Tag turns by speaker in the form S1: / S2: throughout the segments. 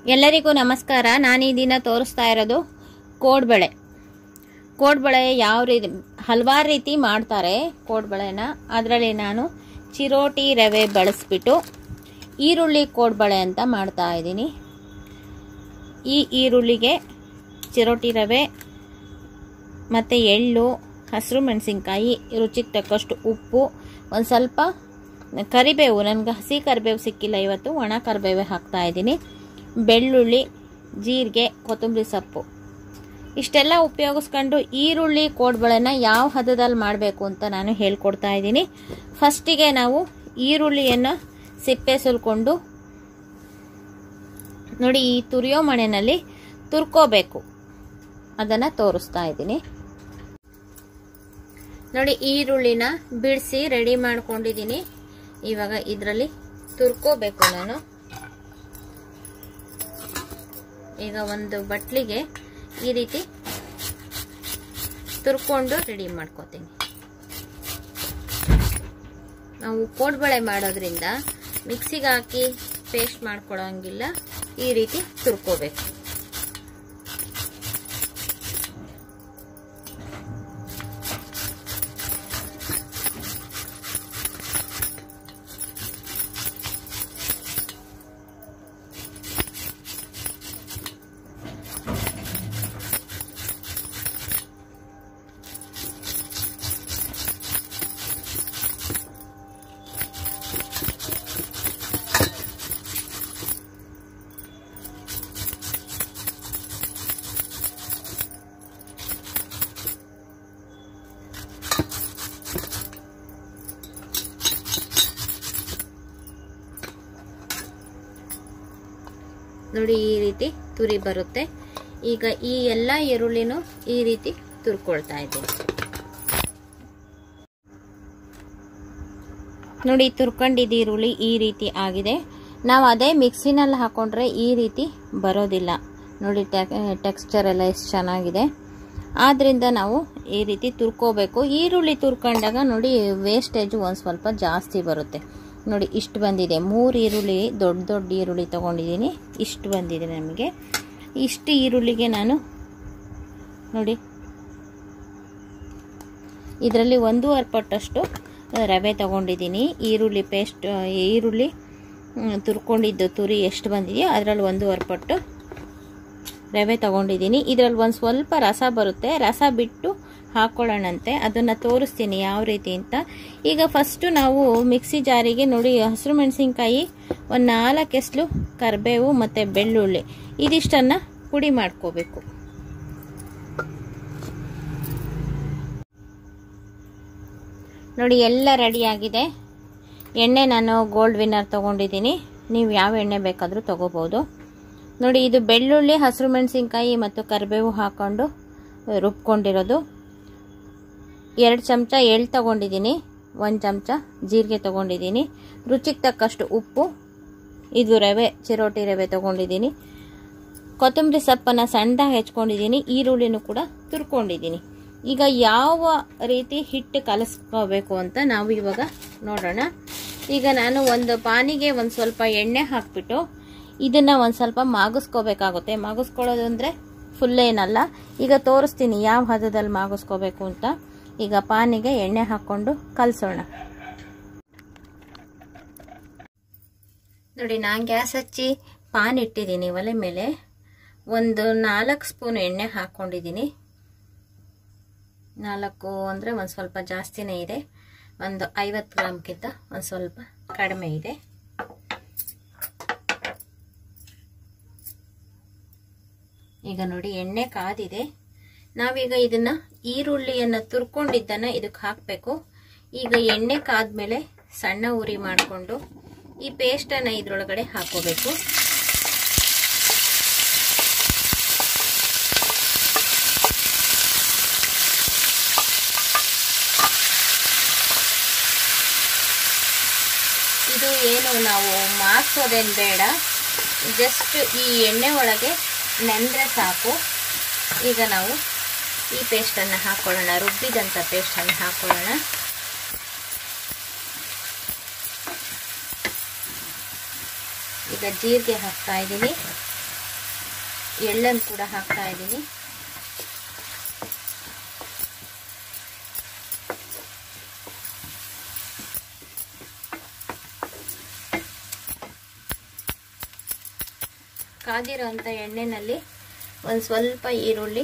S1: ಎಲ್ಲರಿಗೂ ನಮಸ್ಕಾರ ನಾನು ಈ ದಿನ ತೋರಿಸ್ತಾ ಇರೋದು ಕೋಡ್ಬಳೆ ಕೋಡ್ಬಳೆ ಯಾವ ರೀತಿ ಹಲವಾರು ರೀತಿ ಮಾಡ್ತಾರೆ ಕೋಡ್ಬಳೆನ ಅದರಲ್ಲಿ ನಾನು ಚಿರೋಟಿ ರವೆ ಬಳಸ್ಬಿಟ್ಟು ಈರುಳ್ಳಿ ಕೋಡ್ಬಳೆ ಅಂತ ಮಾಡ್ತಾ ಇದ್ದೀನಿ ಈ ಈರುಳ್ಳಿಗೆ ಚಿರೋಟಿ ರವೆ ಮತ್ತು ಎಳ್ಳು ಹಸಿರು ಮೆಣಸಿನ್ಕಾಯಿ ರುಚಿಗೆ ತಕ್ಕಷ್ಟು ಉಪ್ಪು ಒಂದು ಸ್ವಲ್ಪ ಕರಿಬೇವು ನನಗೆ ಹಸಿ ಕರಿಬೇವು ಸಿಕ್ಕಿಲ್ಲ ಇವತ್ತು ಒಣ ಕರಿಬೇವು ಹಾಕ್ತಾ ಇದ್ದೀನಿ ಬೆಳ್ಳುಳ್ಳಿ ಜೀರಿಗೆ ಕೊತ್ತಂಬರಿ ಸೊಪ್ಪು ಇಷ್ಟೆಲ್ಲ ಉಪಯೋಗಿಸ್ಕೊಂಡು ಈರುಳ್ಳಿ ಕೋಡ್ಬಳೆನ ಯಾವ ಹದದಲ್ಲಿ ಮಾಡಬೇಕು ಅಂತ ನಾನು ಹೇಳ್ಕೊಡ್ತಾ ಇದ್ದೀನಿ ಫಸ್ಟಿಗೆ ನಾವು ಈರುಳ್ಳಿಯನ್ನು ಸಿಪ್ಪೆ ಸುಲ್ಕೊಂಡು ನೋಡಿ ಈ ತುರಿಯೋ ಮಣೆಯಲ್ಲಿ ತುರ್ಕೋಬೇಕು ಅದನ್ನು ತೋರಿಸ್ತಾ ಇದ್ದೀನಿ ನೋಡಿ ಈರುಳ್ಳಿನ ಬಿಡಿಸಿ ರೆಡಿ ಮಾಡ್ಕೊಂಡಿದ್ದೀನಿ ಇವಾಗ ಇದರಲ್ಲಿ ತುರ್ಕೋಬೇಕು ನಾನು ಈಗ ಒಂದು ಬಟ್ಲಿಗೆ ಈ ರೀತಿ ತುರ್ಕೊಂಡು ರೆಡಿ ಮಾಡ್ಕೋತೀನಿ ನಾವು ಕೋಡ್ಬಳೆ ಮಾಡೋದ್ರಿಂದ ಮಿಕ್ಸಿಗೆ ಹಾಕಿ ಪೇಸ್ಟ್ ಮಾಡ್ಕೊಳ್ಳೋಂಗಿಲ್ಲ ಈ ರೀತಿ ತುರ್ಕೋಬೇಕು ನೋಡಿ ಈ ರೀತಿ ತುರಿ ಬರುತ್ತೆ ಈಗ ಈ ಎಲ್ಲ ಈರುಳ್ಳಿನೂ ಈ ರೀತಿ ತುರ್ಕೊಳ್ತಾ ಇದ್ದೀನಿ ನೋಡಿ ತುರ್ಕೊಂಡಿದ್ದ ಈರುಳ್ಳಿ ಈ ರೀತಿ ಆಗಿದೆ ನಾವು ಅದೇ ಮಿಕ್ಸಿನಲ್ಲಿ ಹಾಕೊಂಡ್ರೆ ಈ ರೀತಿ ಬರೋದಿಲ್ಲ ನೋಡಿ ಟೆಕ್ಸ್ಚರ್ ಎಲ್ಲ ಎಷ್ಟು ಚೆನ್ನಾಗಿದೆ ಆದ್ದರಿಂದ ನಾವು ಈ ರೀತಿ ತುರ್ಕೋಬೇಕು ಈರುಳ್ಳಿ ತುರ್ಕೊಂಡಾಗ ನೋಡಿ ವೇಸ್ಟೇಜು ಒಂದು ಸ್ವಲ್ಪ ಜಾಸ್ತಿ ಬರುತ್ತೆ ನೋಡಿ ಇಷ್ಟು ಬಂದಿದೆ ಮೂರು ಈರುಳ್ಳಿ ದೊಡ್ಡ ದೊಡ್ಡ ಈರುಳ್ಳಿ ತೊಗೊಂಡಿದ್ದೀನಿ ಇಷ್ಟು ಬಂದಿದೆ ನಮಗೆ ಇಷ್ಟು ಈರುಳ್ಳಿಗೆ ನಾನು ನೋಡಿ ಇದರಲ್ಲಿ ಒಂದೂವರೆ ಪಟ್ಟಷ್ಟು ರವೆ ತೊಗೊಂಡಿದ್ದೀನಿ ಈರುಳ್ಳಿ ಪೇಸ್ಟ್ ಈರುಳ್ಳಿ ತುರ್ಕೊಂಡಿದ್ದು ತುರಿ ಎಷ್ಟು ಬಂದಿದೆಯೋ ಅದರಲ್ಲಿ ಒಂದೂವರೆ ಪಟ್ಟು ರವೆ ತೊಗೊಂಡಿದ್ದೀನಿ ಇದರಲ್ಲಿ ಒಂದು ಸ್ವಲ್ಪ ರಸ ಬರುತ್ತೆ ರಸ ಬಿಟ್ಟು ಹಾಕ್ಕೊಳ್ಳೋಣಂತೆ ಅದನ್ನು ತೋರಿಸ್ತೀನಿ ಯಾವ ರೀತಿ ಅಂತ ಈಗ ಫಸ್ಟು ನಾವು ಮಿಕ್ಸಿ ಜಾರಿಗೆ ನೋಡಿ ಹಸಿರು ಮೆಣಸಿನ್ಕಾಯಿ ಒಂದು ನಾಲ್ಕು ಎಸ್ಲು ಕರಿಬೇವು ಮತ್ತು ಬೆಳ್ಳುಳ್ಳಿ ಇದಿಷ್ಟನ್ನು ಪುಡಿ ಮಾಡ್ಕೋಬೇಕು ನೋಡಿ ಎಲ್ಲ ರೆಡಿಯಾಗಿದೆ ಎಣ್ಣೆ ನಾನು ಗೋಲ್ಡ್ ವಿನ್ನರ್ ತೊಗೊಂಡಿದ್ದೀನಿ ನೀವು ಯಾವ ಎಣ್ಣೆ ಬೇಕಾದರೂ ತೊಗೋಬೋದು ನೋಡಿ ಇದು ಬೆಳ್ಳುಳ್ಳಿ ಹಸಿರು ಮೆಣಸಿನ್ಕಾಯಿ ಮತ್ತು ಕರಿಬೇವು ಹಾಕ್ಕೊಂಡು ರುಬ್ಕೊಂಡಿರೋದು ಎರಡು ಚಮಚ ಎಳ್ಳು ತೊಗೊಂಡಿದ್ದೀನಿ ಒಂದು ಚಮಚ ಜೀರಿಗೆ ತೊಗೊಂಡಿದ್ದೀನಿ ರುಚಿಗೆ ತಕ್ಕಷ್ಟು ಉಪ್ಪು ಇದು ರವೆ ಚಿರೋಟಿ ರವೆ ತೊಗೊಂಡಿದ್ದೀನಿ ಕೊತ್ತಂಬರಿ ಸೊಪ್ಪನ್ನು ಸಣ್ಣದಾಗಿ ಹೆಚ್ಕೊಂಡಿದ್ದೀನಿ ಈರುಳ್ಳಿನೂ ಕೂಡ ತುರ್ಕೊಂಡಿದ್ದೀನಿ ಈಗ ಯಾವ ರೀತಿ ಹಿಟ್ಟು ಕಲಸ್ಕೋಬೇಕು ಅಂತ ನಾವು ಇವಾಗ ನೋಡೋಣ ಈಗ ನಾನು ಒಂದು ಪಾನಿಗೆ ಒಂದು ಸ್ವಲ್ಪ ಎಣ್ಣೆ ಹಾಕ್ಬಿಟ್ಟು ಇದನ್ನು ಒಂದು ಸ್ವಲ್ಪ ಮಾಗಿಸ್ಕೋಬೇಕಾಗುತ್ತೆ ಮಾಗಿಸ್ಕೊಳ್ಳೋದು ಅಂದರೆ ಫುಲ್ ಏನಲ್ಲ ಈಗ ತೋರಿಸ್ತೀನಿ ಯಾವ ಹದದಲ್ಲಿ ಮಾಗಿಸ್ಕೋಬೇಕು ಅಂತ ಈಗ ಪಾನಿಗೆ ಎಣ್ಣೆ ಹಾಕ್ಕೊಂಡು ಕಲಸೋಣ ನೋಡಿ ನಾನು ಗ್ಯಾಸ್ ಹಚ್ಚಿ ಪಾನ್ ಇಟ್ಟಿದ್ದೀನಿ ಒಲೆ ಮೇಲೆ ಒಂದು ನಾಲ್ಕು ಸ್ಪೂನ್ ಎಣ್ಣೆ ಹಾಕ್ಕೊಂಡಿದ್ದೀನಿ ನಾಲ್ಕು ಅಂದರೆ ಒಂದು ಸ್ವಲ್ಪ ಜಾಸ್ತಿನೇ ಇದೆ ಒಂದು ಐವತ್ತು ಗ್ರಾಮ್ಗಿಂತ ಒಂದು ಸ್ವಲ್ಪ ಕಡಿಮೆ ಇದೆ ಈಗ ನೋಡಿ ಎಣ್ಣೆ ಕಾದಿದೆ ನಾವೀಗ ಇದನ್ನ ಈರುಳ್ಳಿಯನ್ನು ತುರ್ಕೊಂಡಿದ್ದನ್ನ ಇದಕ್ಕೆ ಹಾಕಬೇಕು ಈಗ ಎಣ್ಣೆ ಕಾದ್ಮೇಲೆ ಸಣ್ಣ ಉರಿ ಮಾಡಿಕೊಂಡು ಈ ಪೇಸ್ಟನ್ನು ಇದ್ರೊಳಗಡೆ ಹಾಕೋಬೇಕು ಇದು ಏನು ನಾವು ಮಾರ್ಸೋದೇನು ಬೇಡ ಜಸ್ಟ್ ಈ ಎಣ್ಣೆ ಒಳಗೆ ನೆಂದರೆ ಸಾಕು ಈಗ ನಾವು ಈ ಪೇಸ್ಟನ್ನು ಹಾಕೊಳ್ಳೋಣ ರುಬ್ಬಿದಂಥ ಪೇಸ್ಟನ್ನು ಹಾಕೊಳ್ಳೋಣ ಈಗ ಜೀರಿಗೆ ಹಾಕ್ತಾ ಇದ್ದೀನಿ ಎಳ್ಳನ್ನು ಕೂಡ ಹಾಕ್ತಾ ಇದ್ದೀನಿ ಕಾದಿರೋ ಅಂಥ ಎಣ್ಣೆನಲ್ಲಿ ಒಂದು ಸ್ವಲ್ಪ ಈರುಳ್ಳಿ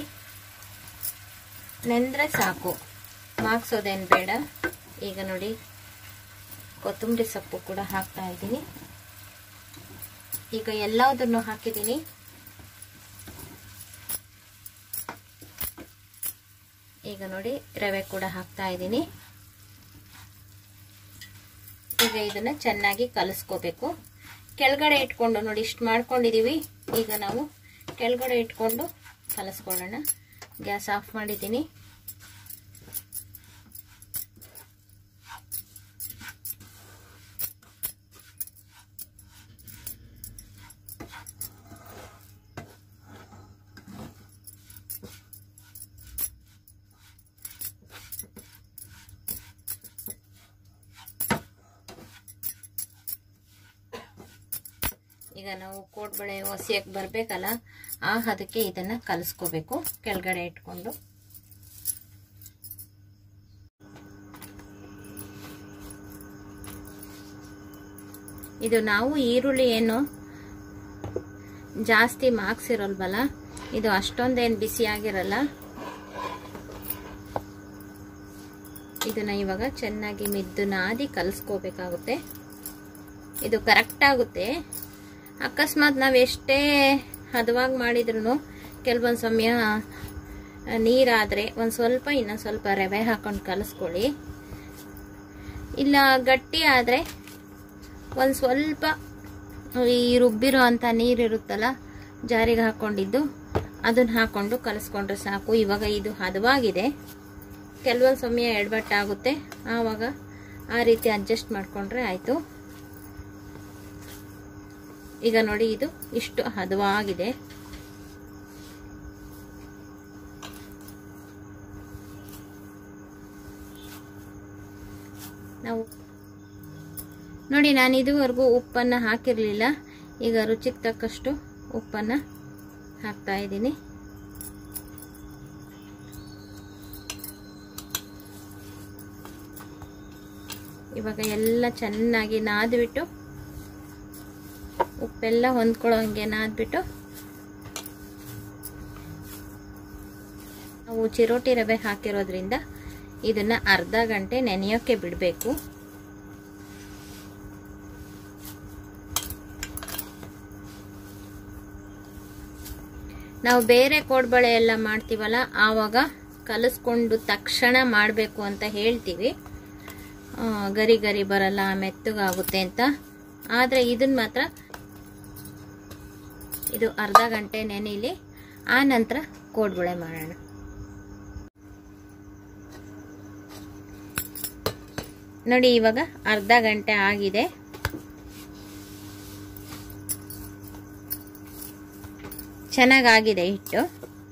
S1: ನೆಂದರೆ ಸಾಕು ಮಾಗ್ಸೋದೇನು ಬೇಡ ಈಗ ನೋಡಿ ಕೊತ್ತಂಬರಿ ಸೊಪ್ಪು ಕೂಡ ಹಾಕ್ತಾ ಇದ್ದೀನಿ ಈಗ ಎಲ್ಲದನ್ನು ಹಾಕಿದ್ದೀನಿ ಈಗ ನೋಡಿ ರವೆ ಕೂಡ ಹಾಕ್ತಾ ಇದ್ದೀನಿ ಈಗ ಇದನ್ನ ಚೆನ್ನಾಗಿ ಕಲಿಸ್ಕೋಬೇಕು ಕೆಳಗಡೆ ಇಟ್ಕೊಂಡು ನೋಡಿ ಇಷ್ಟು ಮಾಡ್ಕೊಂಡಿದೀವಿ ಈಗ ನಾವು ಕೆಳಗಡೆ ಇಟ್ಕೊಂಡು ಕಲಿಸ್ಕೊಳ್ಳೋಣ ಗ್ಯಾಸ್ ಆಫ್ ಮಾಡಿದ್ದೀನಿ ಈಗ ನಾವು ಕೋಡ್ಬಳೆ ಹೊಸಿಯಕ್ಕೆ ಬರಬೇಕಲ್ಲ ಆ ಹದಕ್ಕೆ ಇದನ್ನು ಕಲಿಸ್ಕೋಬೇಕು ಕೆಳಗಡೆ ಇಟ್ಕೊಂಡು ಇದು ನಾವು ಈರುಳ್ಳಿ ಏನು ಜಾಸ್ತಿ ಮಾರ್ಕ್ಸಿರಲ್ವಲ್ಲ ಇದು ಅಷ್ಟೊಂದೇನು ಬಿಸಿಯಾಗಿರಲ್ಲ ಇದನ್ನ ಇವಾಗ ಚೆನ್ನಾಗಿ ಮಿದ್ದು ನಾದಿ ಕಲಿಸ್ಕೋಬೇಕಾಗುತ್ತೆ ಇದು ಕರೆಕ್ಟ್ ಆಗುತ್ತೆ ಅಕಸ್ಮಾತ್ ನಾವು ಎಷ್ಟೇ ಹದವಾಗಿ ಮಾಡಿದ್ರು ಕೆಲವೊಂದು ಸಮಯ ನೀರಾದರೆ ಒಂದು ಸ್ವಲ್ಪ ಇನ್ನೊಂದು ಸ್ವಲ್ಪ ರವೆ ಹಾಕೊಂಡು ಕಲಿಸ್ಕೊಳ್ಳಿ ಇಲ್ಲ ಗಟ್ಟಿ ಆದರೆ ಒಂದು ಸ್ವಲ್ಪ ಈ ರುಬ್ಬಿರೋ ಅಂಥ ನೀರಿರುತ್ತಲ್ಲ ಜಾರಿಗೆ ಹಾಕ್ಕೊಂಡಿದ್ದು ಅದನ್ನು ಹಾಕ್ಕೊಂಡು ಕಲಿಸ್ಕೊಂಡ್ರೆ ಸಾಕು ಇವಾಗ ಇದು ಹದವಾಗಿದೆ ಕೆಲವೊಂದು ಸಮಯ ಎಡವಟ್ಟಾಗುತ್ತೆ ಆವಾಗ ಆ ರೀತಿ ಅಡ್ಜಸ್ಟ್ ಮಾಡಿಕೊಂಡ್ರೆ ಆಯಿತು ಈಗ ನೋಡಿ ಇದು ಇಷ್ಟು ಹದವಾಗಿದೆ ನಾವು ನೋಡಿ ನಾನು ಇದುವರೆಗೂ ಉಪ್ಪನ್ನು ಹಾಕಿರಲಿಲ್ಲ ಈಗ ರುಚಿಗೆ ತಕ್ಕಷ್ಟು ಉಪ್ಪನ್ನು ಹಾಕ್ತಾ ಇದ್ದೀನಿ ಇವಾಗ ಎಲ್ಲ ಚೆನ್ನಾಗಿ ನಾದ್ಬಿಟ್ಟು ಉಪ್ಪೆಲ್ಲ ಹೊಂದ್ಕೊಳ್ಳೋ ಹಂಗೆ ನಾದ್ಬಿಟ್ಟು ನಾವು ಚಿರೋಟಿ ರವೆ ಹಾಕಿರೋದ್ರಿಂದ ಇದನ್ನ ಅರ್ಧ ಗಂಟೆ ನೆನೆಯೋಕೆ ಬಿಡಬೇಕು ನಾವು ಬೇರೆ ಕೋಡ್ಬಳೆ ಎಲ್ಲ ಮಾಡ್ತೀವಲ್ಲ ಆವಾಗ ಕಲಿಸ್ಕೊಂಡು ತಕ್ಷಣ ಮಾಡಬೇಕು ಅಂತ ಹೇಳ್ತೀವಿ ಗರಿ ಗರಿ ಬರಲ್ಲ ಮೆತ್ತಗಾಗುತ್ತೆ ಅಂತ ಆದರೆ ಇದನ್ನ ಮಾತ್ರ ಇದು ಅರ್ಧ ಗಂಟೆ ನೆನೆಯಲಿ ಆ ನಂತರ ಕೋಡ್ಬಳೆ ಮಾಡೋಣ ನೋಡಿ ಇವಾಗ ಅರ್ಧ ಗಂಟೆ ಆಗಿದೆ ಚೆನ್ನಾಗಾಗಿದೆ ಹಿಟ್ಟು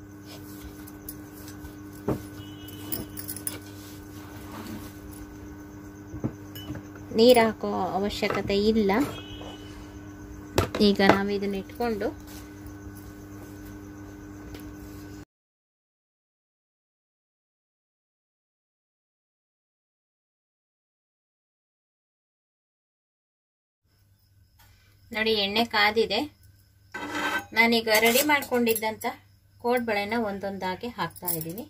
S1: ನೀರು ಹಾಕೋ ಅವಶ್ಯಕತೆ ಇಲ್ಲ ಈಗ ನಾವು ಇದನ್ನ ಇಟ್ಕೊಂಡು ನೋಡಿ ಎಣ್ಣೆ ಕಾದಿದೆ ನಾನೀಗ ರೆಡಿ ಮಾಡ್ಕೊಂಡಿದ್ದಂಥ ಕೋಡ್ಬಳೆನ ಒಂದೊಂದಾಗಿ ಹಾಕ್ತಾ ಇದ್ದೀನಿ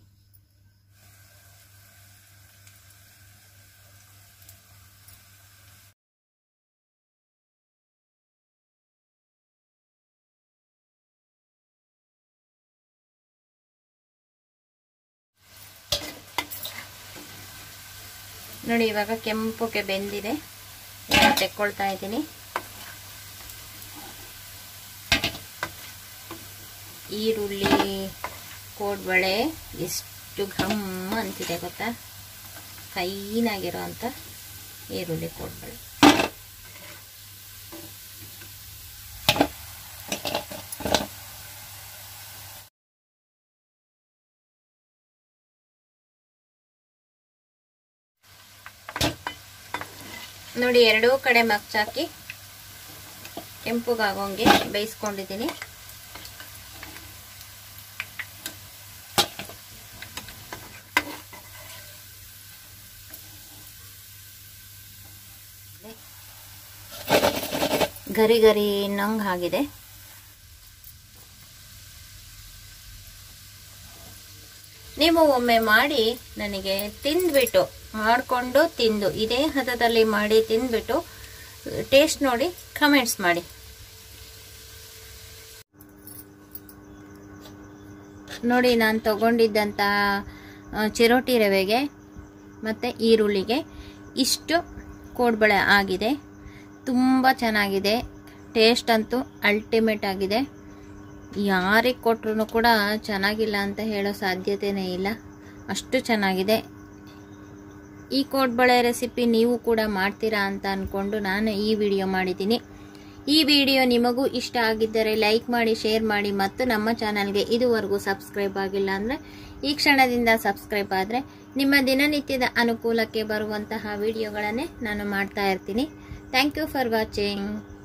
S1: ನೋಡಿ ಇವಾಗ ಕೆಂಪುಗೆ ಬೆಂದಿದೆ ತೆಕ್ಕೊಳ್ತಾ ಇದ್ದೀನಿ ಈರುಳ್ಳಿ ಕೋಡ್ಬಳೆ ಎಷ್ಟು ಘಮ್ ಅಂತಿದೆ ಗೊತ್ತಾ ಕೈನಾಗಿರೋ ಅಂಥ ಈರುಳ್ಳಿ ಕೋಡ್ಬಳೆ ನೋಡಿ ಎರಡೂ ಕಡೆ ಮಗ್ಚಾಕಿ ಕೆಂಪುಗಾಗೋಂಗೆ ಬೇಯಿಸ್ಕೊಂಡಿದ್ದೀನಿ ಗರಿ ಗರಿ ನಂಗೆ ಆಗಿದೆ ನೀವು ಒಮ್ಮೆ ಮಾಡಿ ನನಗೆ ತಿಂದ್ಬಿಟ್ಟು ಮಾಡಿಕೊಂಡು ತಿಂದು ಇದೇ ಹದದಲ್ಲಿ ಮಾಡಿ ತಿಂದ್ಬಿಟ್ಟು ಟೇಸ್ಟ್ ನೋಡಿ ಕಮೆಂಟ್ಸ್ ಮಾಡಿ ನೋಡಿ ನಾನು ತಗೊಂಡಿದ್ದಂಥ ಆ, ಚಿರೋಟಿ ರವೆಗೆ ಮತ್ತು ಈರುಳ್ಳಿಗೆ ಇಷ್ಟು ಕೋಡ್ಬಳೆ ಆಗಿದೆ ತುಂಬ ಚೆನ್ನಾಗಿದೆ ಟೇಸ್ಟ್ ಅಂತೂ ಅಲ್ಟಿಮೇಟ್ ಆಗಿದೆ ಯಾರಿಗೆ ಕೊಟ್ರು ಕೂಡ ಚೆನ್ನಾಗಿಲ್ಲ ಅಂತ ಹೇಳೋ ಸಾಧ್ಯತೆಯೇ ಇಲ್ಲ ಅಷ್ಟು ಚೆನ್ನಾಗಿದೆ ಈ ಕೋಡ್ಬಳೆ ರೆಸಿಪಿ ನೀವು ಕೂಡ ಮಾಡ್ತೀರಾ ಅಂತ ಅಂದ್ಕೊಂಡು ನಾನು ಈ ವಿಡಿಯೋ ಮಾಡಿದ್ದೀನಿ ಈ ವಿಡಿಯೋ ನಿಮಗೂ ಇಷ್ಟ ಆಗಿದ್ದರೆ ಲೈಕ್ ಮಾಡಿ ಶೇರ್ ಮಾಡಿ ಮತ್ತು ನಮ್ಮ ಚಾನಲ್ಗೆ ಇದುವರೆಗೂ ಸಬ್ಸ್ಕ್ರೈಬ್ ಆಗಿಲ್ಲ ಅಂದರೆ ಈ ಕ್ಷಣದಿಂದ ಸಬ್ಸ್ಕ್ರೈಬ್ ಆದರೆ ನಿಮ್ಮ ದಿನನಿತ್ಯದ ಅನುಕೂಲಕ್ಕೆ ಬರುವಂತಹ ವಿಡಿಯೋಗಳನ್ನೇ ನಾನು ಮಾಡ್ತಾ ಇರ್ತೀನಿ ಥ್ಯಾಂಕ್ ಯು ಫಾರ್ ವಾಚಿಂಗ್